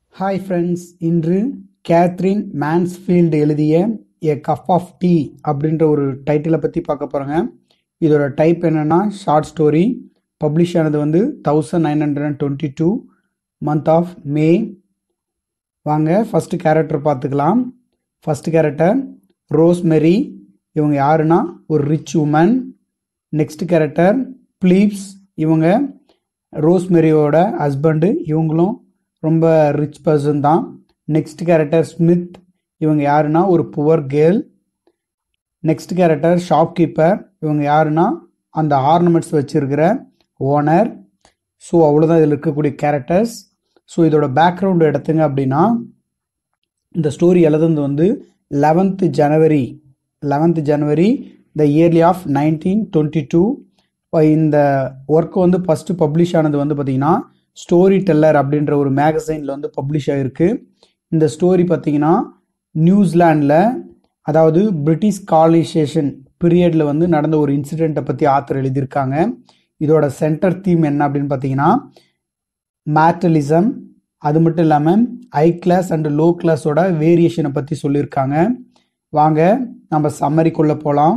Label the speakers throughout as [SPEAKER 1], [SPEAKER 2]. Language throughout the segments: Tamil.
[SPEAKER 1] ஹாய் ஃப்ரெண்ட்ஸ் இன்று கேத்ரின் மேன்ஸ்ஃபீல்டு எழுதிய எ கப் ஆஃப் டீ அப்படின்ற ஒரு டைட்டிலை பற்றி பார்க்க போகிறோங்க இதோட டைப் என்னென்னா ஷார்ட் ஸ்டோரி பப்ளிஷ் ஆனது வந்து thousand nine hundred and twenty two month of May வாங்க ஃபஸ்ட்டு கேரக்டர் பார்த்துக்கலாம் ஃபஸ்ட்டு கேரக்டர் ரோஸ்மெரி இவங்க யாருன்னா ஒரு rich woman next character Philip இவங்க ரோஸ்மெரியோட ஹஸ்பண்டு இவங்களும் ரொம்ப ரிச் பர்சன் தான் நெக்ஸ்ட் கேரக்டர் ஸ்மித் இவங்க யாருன்னா ஒரு poor girl next character shopkeeper இவங்க யாருன்னா அந்த ஆர்னமெண்ட்ஸ் வச்சிருக்கிற ஓனர் ஸோ அவ்வளோதான் இதில் இருக்கக்கூடிய கேரக்டர்ஸ் ஸோ இதோட பேக்ரவுண்டு எடுத்துங்க அப்படின்னா இந்த ஸ்டோரி எழுதுனது வந்து eleventh January eleventh January the early of nineteen twenty two இந்த ஒர்க் வந்து ஃபஸ்ட்டு பப்ளிஷ் ஆனது வந்து பார்த்திங்கன்னா ஸ்டோரி டெல்லர் அப்படின்ற ஒரு மேகசைனில் வந்து பப்ளிஷ் ஆகிருக்கு இந்த ஸ்டோரி பார்த்தீங்கன்னா நியூசிலாண்டில் அதாவது பிரிட்டிஷ் காலனைசேஷன் பீரியடில் வந்து நடந்த ஒரு இன்சிடெண்ட்டை பற்றி ஆத்தர் எழுதியிருக்காங்க இதோட சென்டர் தீம் என்ன அப்படின்னு பார்த்தீங்கன்னா மேட்டலிசம் அது மட்டும் இல்லாமல் ஹை கிளாஸ் அண்ட் லோ கிளாஸோட வேரியேஷனை பற்றி சொல்லியிருக்காங்க வாங்க நம்ம சம்மரிக்குள்ளே போகலாம்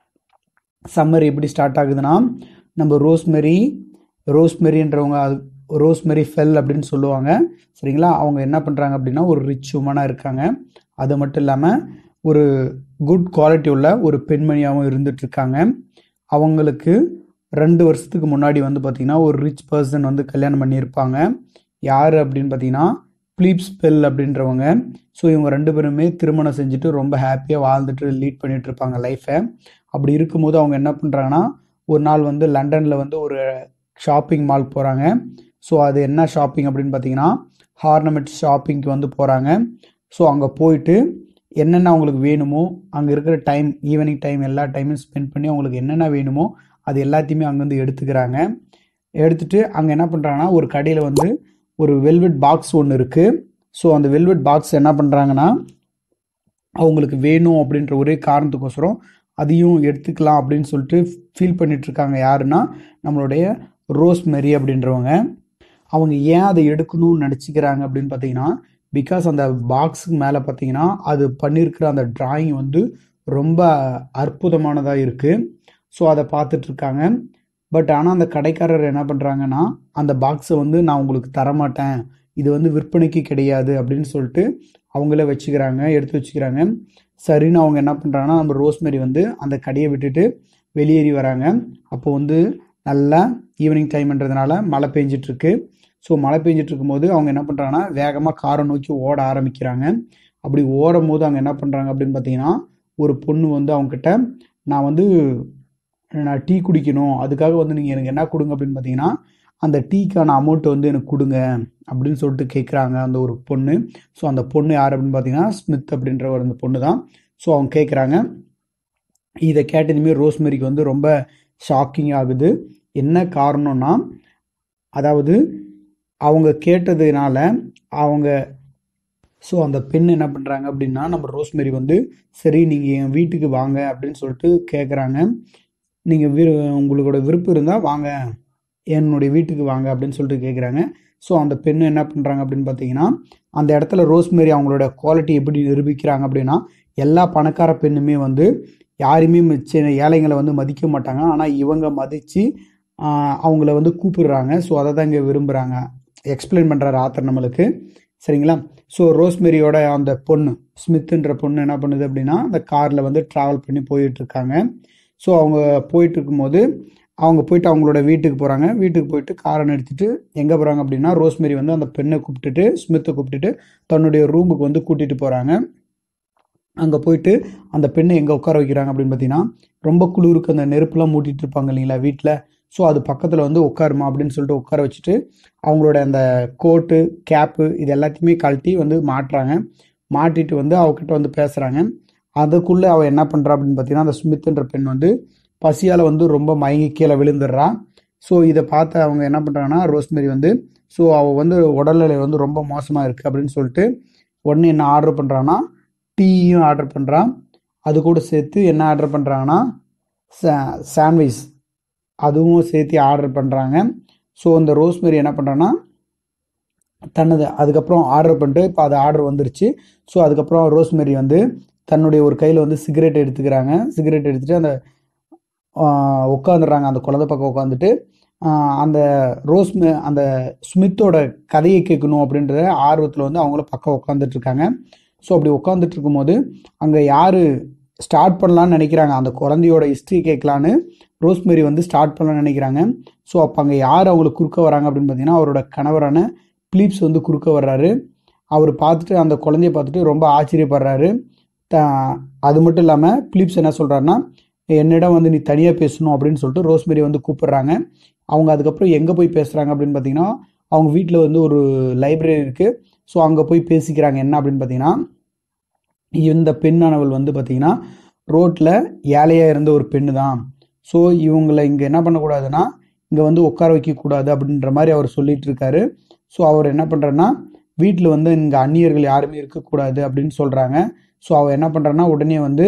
[SPEAKER 1] சம்மர் எப்படி ஸ்டார்ட் ஆகுதுன்னா நம்ம ரோஸ்மெரி ரோஸ்மெரின்றவங்க அது ரோஸ்மெரி ஃபெல் அப்படின்னு சொல்லுவாங்க சரிங்களா அவங்க என்ன பண்ணுறாங்க அப்படின்னா ஒரு ரிச் உமனாக இருக்காங்க அது மட்டும் இல்லாமல் ஒரு குட் குவாலிட்டி உள்ள ஒரு பெண்மணியாகவும் இருந்துகிட்ருக்காங்க அவங்களுக்கு ரெண்டு வருஷத்துக்கு முன்னாடி வந்து பார்த்திங்கன்னா ஒரு ரிச் பர்சன் வந்து கல்யாணம் பண்ணியிருப்பாங்க யார் அப்படின்னு பார்த்தீங்கன்னா ப்ளீப்ஸ் பெல் அப்படின்றவங்க ஸோ இவங்க ரெண்டு பேருமே திருமணம் செஞ்சுட்டு ரொம்ப ஹாப்பியாக வாழ்ந்துட்டு லீட் பண்ணிட்டு இருப்பாங்க லைஃப்பை அப்படி இருக்கும்போது அவங்க என்ன பண்ணுறாங்கன்னா ஒரு நாள் வந்து லண்டனில் வந்து ஒரு ஷாப்பிங் மால் போகிறாங்க ஸோ அது என்ன ஷாப்பிங் அப்படின்னு பார்த்தீங்கன்னா ஹார்னமெண்ட் ஷாப்பிங்க்கு வந்து போகிறாங்க ஸோ அங்கே போயிட்டு என்னென்ன அவங்களுக்கு வேணுமோ அங்கே இருக்கிற டைம் ஈவினிங் டைம் எல்லா டைமும் ஸ்பெண்ட் பண்ணி அவங்களுக்கு என்னென்ன வேணுமோ அது எல்லாத்தையுமே அங்கேருந்து எடுத்துக்கிறாங்க எடுத்துட்டு அங்கே என்ன பண்ணுறாங்கன்னா ஒரு கடையில் வந்து ஒரு வெல்வெட் பாக்ஸ் ஒன்று இருக்குது ஸோ அந்த வெல்வெட் பாக்ஸ் என்ன பண்ணுறாங்கன்னா அவங்களுக்கு வேணும் அப்படின்ற ஒரே காரணத்துக்கோசரம் அதையும் எடுத்துக்கலாம் அப்படின்னு சொல்லிட்டு ஃபீல் பண்ணிட்டு இருக்காங்க யாருன்னா நம்மளுடைய ரோஸ் மெரி அப்படின்றவங்க அவங்க ஏன் அதை எடுக்கணும்னு நினச்சிக்கிறாங்க அப்படின்னு பார்த்தீங்கன்னா பிகாஸ் அந்த பாக்ஸுக்கு மேலே பார்த்தீங்கன்னா அது பண்ணியிருக்கிற அந்த டிராயிங் வந்து ரொம்ப அற்புதமானதாக இருக்குது ஸோ அதை பார்த்துட்டு இருக்காங்க பட் ஆனால் அந்த கடைக்காரர் என்ன பண்ணுறாங்கன்னா அந்த பாக்ஸை வந்து நான் உங்களுக்கு தரமாட்டேன் இது வந்து விற்பனைக்கு கிடையாது அப்படின்னு சொல்லிட்டு அவங்களே வச்சுக்கிறாங்க எடுத்து வச்சுக்கிறாங்க சரின்னு அவங்க என்ன பண்ணுறாங்கன்னா நம்ம ரோஸ்மெரி வந்து அந்த கடையை விட்டுட்டு வெளியேறி வராங்க அப்போ வந்து நல்லா ஈவினிங் டைம்ன்றதுனால மழை பெஞ்சிட்ருக்கு ஸோ மழை பெஞ்சிட்டு இருக்கும்போது அவங்க என்ன பண்ணுறாங்கன்னா வேகமாக காரை நோக்கி ஓட ஆரம்பிக்கிறாங்க அப்படி ஓடும் போது அவங்க என்ன பண்ணுறாங்க அப்படின்னு பார்த்தீங்கன்னா ஒரு பொண்ணு வந்து அவங்கக்கிட்ட நான் வந்து நான் டீ குடிக்கணும் அதுக்காக வந்து நீங்கள் எனக்கு என்ன கொடுங்க அப்படின்னு பார்த்தீங்கன்னா அந்த டீக்கான அமௌண்ட் வந்து எனக்கு கொடுங்க அப்படின்னு சொல்லிட்டு கேட்குறாங்க அந்த ஒரு பொண்ணு ஸோ அந்த பொண்ணு யார் அப்படின்னு பார்த்தீங்கன்னா ஸ்மித் அப்படின்ற ஒரு அந்த பொண்ணு தான் ஸோ அவங்க கேட்குறாங்க இதை கேட்டதுமே ரோஸ்மெரிக்கு வந்து ரொம்ப ஷாக்கிங் ஆகுது என்ன காரணம்னா அதாவது அவங்க கேட்டதுனால அவங்க ஸோ அந்த பெண் என்ன பண்ணுறாங்க அப்படின்னா நம்ம ரோஸ்மெரி வந்து சரி நீங்கள் என் வீட்டுக்கு வாங்க அப்படின்னு சொல்லிட்டு கேட்குறாங்க நீங்கள் விரு உங்களோட விருப்பம் இருந்தால் வாங்க என்னுடைய வீட்டுக்கு வாங்க அப்படின்னு சொல்லிட்டு கேட்குறாங்க ஸோ அந்த பெண்ணு என்ன பண்ணுறாங்க அப்படின்னு பார்த்தீங்கன்னா அந்த இடத்துல ரோஸ்மெரி அவங்களோட குவாலிட்டி எப்படி நிரூபிக்கிறாங்க அப்படின்னா எல்லா பணக்கார பெண்ணுமே வந்து யாருமே மிச்ச ஏழைங்களை வந்து மதிக்க மாட்டாங்க ஆனால் இவங்க மதித்து அவங்கள வந்து கூப்பிடுறாங்க ஸோ அதை தான் இங்கே விரும்புகிறாங்க எக்ஸ்பிளைன் பண்ணுறாரு ஆத்தர் நம்மளுக்கு சரிங்களா ஸோ ரோஸ்மெரியோட அந்த பொண்ணு ஸ்மித்துன்ற பொண்ணு என்ன பண்ணுது அப்படின்னா அந்த காரில் வந்து ட்ராவல் பண்ணி போயிட்டுருக்காங்க ஸோ அவங்க போயிட்டு இருக்கும்போது அவங்க போயிட்டு அவங்களோட வீட்டுக்கு போகிறாங்க வீட்டுக்கு போயிட்டு காரை நிறுத்திட்டு எங்கே போகிறாங்க அப்படின்னா ரோஸ்மெரி வந்து அந்த பெண்ணை கூப்பிட்டுட்டு ஸ்மித்தை கூப்பிட்டுட்டு தன்னுடைய ரூமுக்கு வந்து கூட்டிகிட்டு போகிறாங்க அங்கே போயிட்டு அந்த பெண்ணை எங்கே உட்கார வைக்கிறாங்க அப்படின்னு பார்த்தீங்கன்னா ரொம்ப குளிருக்கு அந்த நெருப்புலாம் மூட்டிகிட்டு இருப்பாங்க இல்லைங்களா வீட்டில் ஸோ அது பக்கத்தில் வந்து உட்காருமா அப்படின்னு சொல்லிட்டு உட்கார வச்சுட்டு அவங்களோட அந்த கோட்டு கேப்பு இது எல்லாத்தையுமே கழட்டி வந்து மாட்டுறாங்க மாட்டிட்டு வந்து அவகிட்ட வந்து பேசுகிறாங்க அதுக்குள்ளே அவள் என்ன பண்ணுறா அப்படின்னு பார்த்தீங்கன்னா அந்த ஸ்மித்ன்ற பெண் வந்து பசியால் வந்து ரொம்ப மயங்கி கீழே விழுந்துடுறா ஸோ இதை பார்த்து அவங்க என்ன பண்ணுறாங்கன்னா ரோஸ்மெரி வந்து ஸோ அவள் வந்து உடல்நிலை வந்து ரொம்ப மோசமாக இருக்குது அப்படின்னு சொல்லிட்டு உடனே என்ன ஆர்டர் பண்ணுறான்னா டீயும் ஆர்டர் பண்ணுறான் அது கூட சேர்த்து என்ன ஆர்டர் பண்ணுறாங்கன்னா சாண்ட்விச் அதுவும் சேர்த்து ஆர்டர் பண்ணுறாங்க ஸோ இந்த ரோஸ்மெரி என்ன பண்ணுறான்னா தன்னது அதுக்கப்புறம் ஆர்டர் பண்ணிட்டு இப்போ அது ஆர்டர் வந்துருச்சு ஸோ அதுக்கப்புறம் ரோஸ்மெரி வந்து தன்னுடைய ஒரு கையில் வந்து சிகரெட் எடுத்துக்கிறாங்க சிகரெட் எடுத்துகிட்டு அந்த உட்காந்துடுறாங்க அந்த குழந்தை பக்கம் உட்காந்துட்டு அந்த ரோஸ் அந்த ஸ்மித்தோட கதையை கேட்கணும் அப்படின்ற ஆர்வத்தில் வந்து அவங்களும் பக்கம் உட்காந்துட்டு இருக்காங்க ஸோ அப்படி உட்காந்துட்டு இருக்கும்போது அங்கே யார் ஸ்டார்ட் பண்ணலான்னு நினைக்கிறாங்க அந்த குழந்தையோட ஹிஸ்ட்ரி கேட்கலான்னு ரோஸ்மெரி வந்து ஸ்டார்ட் பண்ணலான்னு நினைக்கிறாங்க ஸோ அப்போ அங்கே யார் அவங்களுக்கு குறுக்க வராங்க அப்படின்னு பார்த்தீங்கன்னா அவரோட கணவரான பிலிப்ஸ் வந்து குறுக்க வர்றாரு அவர் பார்த்துட்டு அந்த குழந்தைய பார்த்துட்டு ரொம்ப ஆச்சரியப்படுறாரு த அது மட்டும் இல்லாமல் பிலிப்ஸ் என்ன சொல்கிறாருன்னா என்னிடம் வந்து நீ தனியாக பேசணும் அப்படின்னு சொல்லிட்டு ரோஸ்மெரி வந்து கூப்பிடுறாங்க அவங்க அதுக்கப்புறம் எங்கே போய் பேசுகிறாங்க அப்படின்னு பார்த்தீங்கன்னா அவங்க வீட்டில் வந்து ஒரு லைப்ரரி இருக்குது ஸோ அங்கே போய் பேசிக்கிறாங்க என்ன அப்படின்னு பார்த்தீங்கன்னா இந்த பெண்ணானவள் வந்து பார்த்தீங்கன்னா ரோட்டில் ஏழையாக இருந்த ஒரு பெண்ணு தான் ஸோ இவங்களை இங்கே என்ன பண்ணக்கூடாதுன்னா இங்கே வந்து உட்கார வைக்கக்கூடாது அப்படின்ற மாதிரி அவர் சொல்லிட்டு இருக்காரு ஸோ அவர் என்ன பண்ணுறன்னா வீட்டில் வந்து இங்கே அந்நியர்கள் யாருமே இருக்கக்கூடாது அப்படின்னு சொல்கிறாங்க ஸோ அவர் என்ன பண்ணுறான்னா உடனே வந்து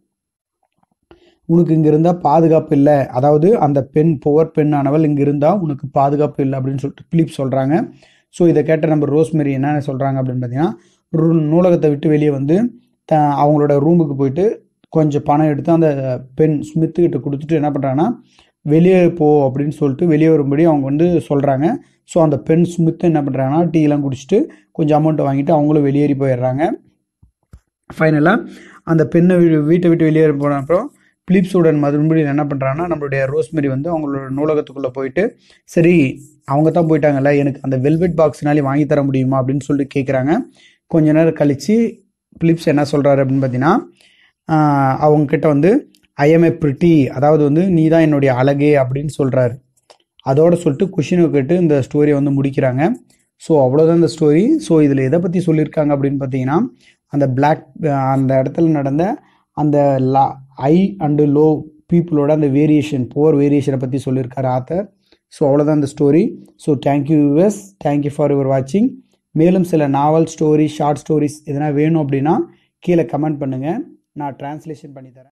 [SPEAKER 1] உனக்கு இங்கே இருந்தால் பாதுகாப்பு இல்லை அதாவது அந்த பெண் புவர் பெண்ணானவள் இங்கே இருந்தால் உனக்கு பாதுகாப்பு இல்லை அப்படின்னு சொல்லிட்டு பிலிப் சொல்கிறாங்க ஸோ இதை கேட்ட நம்ம ரோஸ்மெரி என்ன சொல்கிறாங்க அப்படின்னு பார்த்தீங்கன்னா நூலகத்தை விட்டு வெளியே வந்து த அவங்களோட ரூமுக்கு போயிட்டு கொஞ்சம் பணம் எடுத்து அந்த பெண் ஸ்மித்துக்கிட்ட கொடுத்துட்டு என்ன பண்ணுறாங்கன்னா வெளியே போ அப்படின்னு சொல்லிட்டு வெளியே வரும்படி அவங்க வந்து சொல்கிறாங்க ஸோ அந்த பெண் ஸ்மித்து என்ன பண்ணுறாங்கன்னா டீலாம் குடிச்சிட்டு கொஞ்சம் அமௌண்ட்டை வாங்கிட்டு அவங்களும் வெளியேறி போயிடுறாங்க ஃபைனலாக அந்த பெண்ணை வீட்டை விட்டு வெளியேறி போன அப்புறம் பிலிப்ஸுடன் மறுபடியும் என்ன பண்ணுறாங்கன்னா நம்மளுடைய ரோஸ்மெரி வந்து அவங்களோட நூலகத்துக்குள்ளே போயிட்டு சரி அவங்க தான் போயிட்டாங்கல்ல எனக்கு அந்த வெல்வெட் பாக்ஸ்னாலே வாங்கி தர முடியுமா அப்படின்னு சொல்லிட்டு கேட்குறாங்க கொஞ்ச நேரம் கழித்து பிலிப்ஸ் என்ன சொல்கிறாரு அப்படின்னு பார்த்தீங்கன்னா அவங்கக்கிட்ட வந்து ஐஎம்ஏ பிரிட்டி அதாவது வந்து நீ தான் என்னுடைய அழகே அப்படின்னு சொல்கிறாரு அதோட சொல்லிட்டு கொஷினை கேட்டு இந்த ஸ்டோரியை வந்து முடிக்கிறாங்க ஸோ அவ்வளோதான் இந்த ஸ்டோரி ஸோ இதில் எதை பற்றி சொல்லியிருக்காங்க அப்படின்னு பார்த்தீங்கன்னா அந்த பிளாக் அந்த இடத்துல நடந்த அந்த லா ஐ அண்டு லோ பீப்புளோட அந்த வேரியேஷன் புவர் வேரியேஷனை பற்றி சொல்லியிருக்காரு ஆத்தர் ஸோ அவ்வளோதான் இந்த story so thank you US thank you for your வாட்சிங் மேலும் சில நாவல் ஸ்டோரி ஷார்ட் ஸ்டோரிஸ் எதனா வேணும் அப்படின்னா கீழே கமெண்ட் பண்ணுங்கள் நான் டிரான்ஸ்லேஷன் பண்ணி தரேன்